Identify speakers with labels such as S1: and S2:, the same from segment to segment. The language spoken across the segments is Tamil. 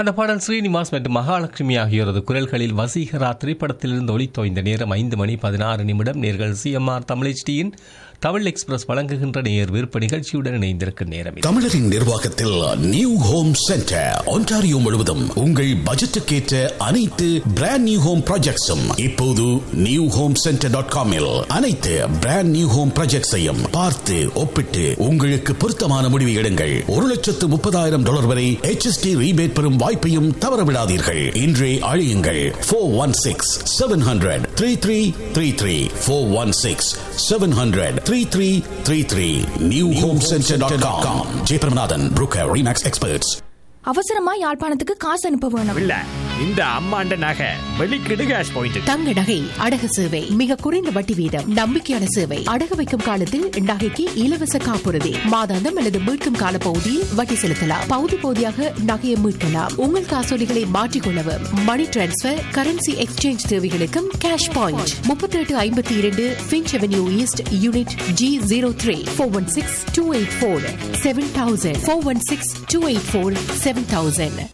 S1: அந்த பாடல் ஸ்ரீனிவாஸ் மற்றும் மகாலட்சுமி ஆகியோரது குரல்களில் வசீகரா திரைப்படத்திலிருந்து ஒளித்தோய்ந்த நேரம் ஐந்து மணி பதினாறு நிமிடம் நேர்கள் சிஎம்ஆர் தமிழ்ச்சியின் தமிழ் எக்ஸ்பிரஸ் வழங்குகின்ற நேர் விருப்ப நிகழ்ச்சியுடன் இணைந்திருக்கும் நேரம் இது.
S2: தமிழரின் நிர்வாகத்தில் நியூ ஹோம் சென்டர் ஒன்டாரியோ முழுவதும் உங்கள் பட்ஜெட்டுக்கேற்ற அனைத்து பிராண்ட் நியூ ஹோம் ப்ராஜெக்ட்ஸும் இப்போது நியூ ஹோம் சென்டர் டாட் காமில் அனைத்து பிராண்ட் நியூ ஹோம் ப்ராஜெக்ட்ஸையும் பார்த்து ஒப்பிட்டு உங்களுக்கு பொருத்தமான முடிவு எடுங்கள் ஒரு லட்சத்து முப்பதாயிரம் டாலர் வரை HST ரீபேட் பெறும் வாய்ப்பையும் தவறவிடாதீர்கள் இன்றே அழியுங்கள் four one six seven hundred three three three three four one six seven hundred three three three three new home centre dot com Jeyapiramanathan broker Remax experts
S3: அவசரமா யாழ்ப்பாணத்துக்கு காசு அனுப்ப வேணும்
S4: இல்ல இந்த அம்மாண்ட நகை வெளிக்கிடு கேஷ் பாயிண்ட்
S5: தங்க நகை அடகு சேவை மிக குறைந்த வட்டி வீதம் நம்பிக்கையான சேவை அடகு வைக்கும் காலத்தில் நகைக்கு இலவச காப்புறுதி மாதாந்தம் அல்லது மீட்கும் கால பகுதியில் வட்டி செலுத்தலாம் பகுதி பகுதியாக நகையை மீட்கலாம் உங்கள் காசோலிகளை மாற்றிக்கொள்ளவும் மணி டிரான்ஸ்பர் கரன்சி எக்ஸ்சேஞ்ச் தேவைகளுக்கும் கேஷ் பாயிண்ட் முப்பத்தி எட்டு ஐம்பத்தி இரண்டு Finch avenue east unit G zero three four one six two eight four seven thousand four one six two eight four seven thousand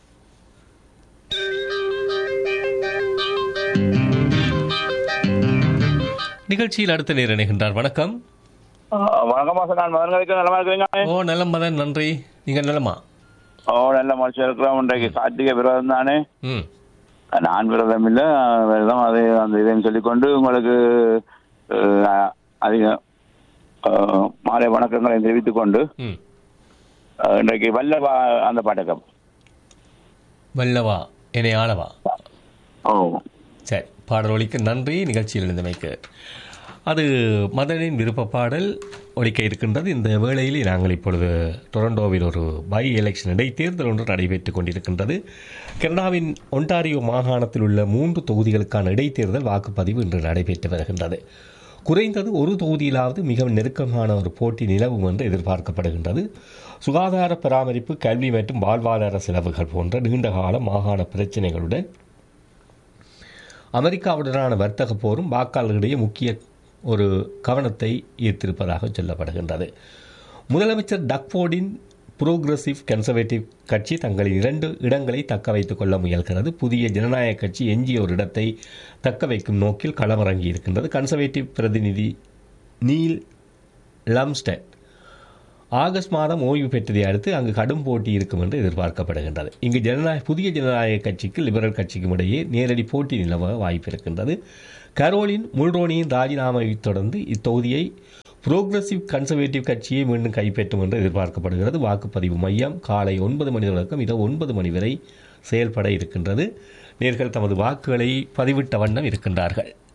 S1: நிகழ்ச்சியில் அடுத்த நேர் இணைகின்றார் வணக்கம்
S6: வணக்கம் சார் நான் மதன் கதைக்கு நல்லா இருக்கிறீங்க
S1: ஓ நலம் மதன் நன்றி நீங்க நலமா
S6: ஓ நல்ல மனுஷன் இருக்கிறோம் இன்றைக்கு கார்த்திகை விரதம் தானே
S1: ம்
S6: நான் விரதம் இல்லை விரதம் அது அந்த இதையும் சொல்லிக்கொண்டு உங்களுக்கு அஹ், அதிக அஹ், மாலை வணக்கங்களை தெரிவித்துக் கொண்டு
S1: ம்
S6: அஹ், இன்றைக்கு வல்லவா அந்த பாட்டகம்
S1: வல்லவா என்னை ஆளவா
S6: ஓ
S1: சரி பாடல் ஒலிக்க நன்றி நிகழ்ச்சியில் இருந்தமைக்கு அது மதனின் விருப்ப பாடல் ஒலிக்க இருக்கின்றது இந்த வேளையில் நாங்கள் இப்பொழுது டொரண்டோவில் ஒரு பை எலெக்ஷன் இடைத்தேர்தல் ஒன்று நடைபெற்றுக் கொண்டிருக்கின்றது கனடாவின் ஒன்டாரியோ மாகாணத்தில் உள்ள மூன்று தொகுதிகளுக்கான இடைத்தேர்தல் வாக்குப்பதிவு இன்று நடைபெற்று வருகின்றது குறைந்தது ஒரு தொகுதியிலாவது மிக நெருக்கமான ஒரு போட்டி நிலவும் என்று எதிர்பார்க்கப்படுகின்றது சுகாதார பராமரிப்பு கல்வி மற்றும் வாழ்வாதார செலவுகள் போன்ற நீண்டகால மாகாண பிரச்சினைகளுடன் அமெரிக்காவுடனான வர்த்தக போரும் வாக்காளர்களிடையே முக்கிய ஒரு கவனத்தை ஈர்த்திருப்பதாக சொல்லப்படுகின்றது முதலமைச்சர் டக்ஃபோர்டின் புரோகிரசிவ் கன்சர்வேட்டிவ் கட்சி தங்களின் இரண்டு இடங்களை தக்க வைத்துக் கொள்ள முயல்கிறது புதிய ஜனநாயக கட்சி எஞ்சிய ஒரு இடத்தை தக்க வைக்கும் நோக்கில் களமிறங்கி இருக்கின்றது கன்சர்வேட்டிவ் பிரதிநிதி நீல் லம்ஸ்டெட் ஆகஸ்ட் மாதம் ஓய்வு பெற்றதை அடுத்து அங்கு கடும் போட்டி இருக்கும் என்று எதிர்பார்க்கப்படுகின்றது இங்கு ஜனநாயக புதிய ஜனநாயக கட்சிக்கு லிபரல் கட்சிக்கும் இடையே நேரடி போட்டி நிலவ வாய்ப்பு இருக்கின்றது கரோலின் முல்ரோனியின் ராஜினாமாவைத் தொடர்ந்து இத்தொகுதியை புரோகிரசிவ் கன்சர்வேட்டிவ் கட்சியை மீண்டும் கைப்பற்றும் என்று எதிர்பார்க்கப்படுகிறது வாக்குப்பதிவு மையம் காலை ஒன்பது மணி தொடக்கம் இரவு ஒன்பது மணி வரை செயல்பட இருக்கின்றது நேர்கள் தமது வாக்குகளை பதிவிட்ட வண்ணம் இருக்கின்றார்கள்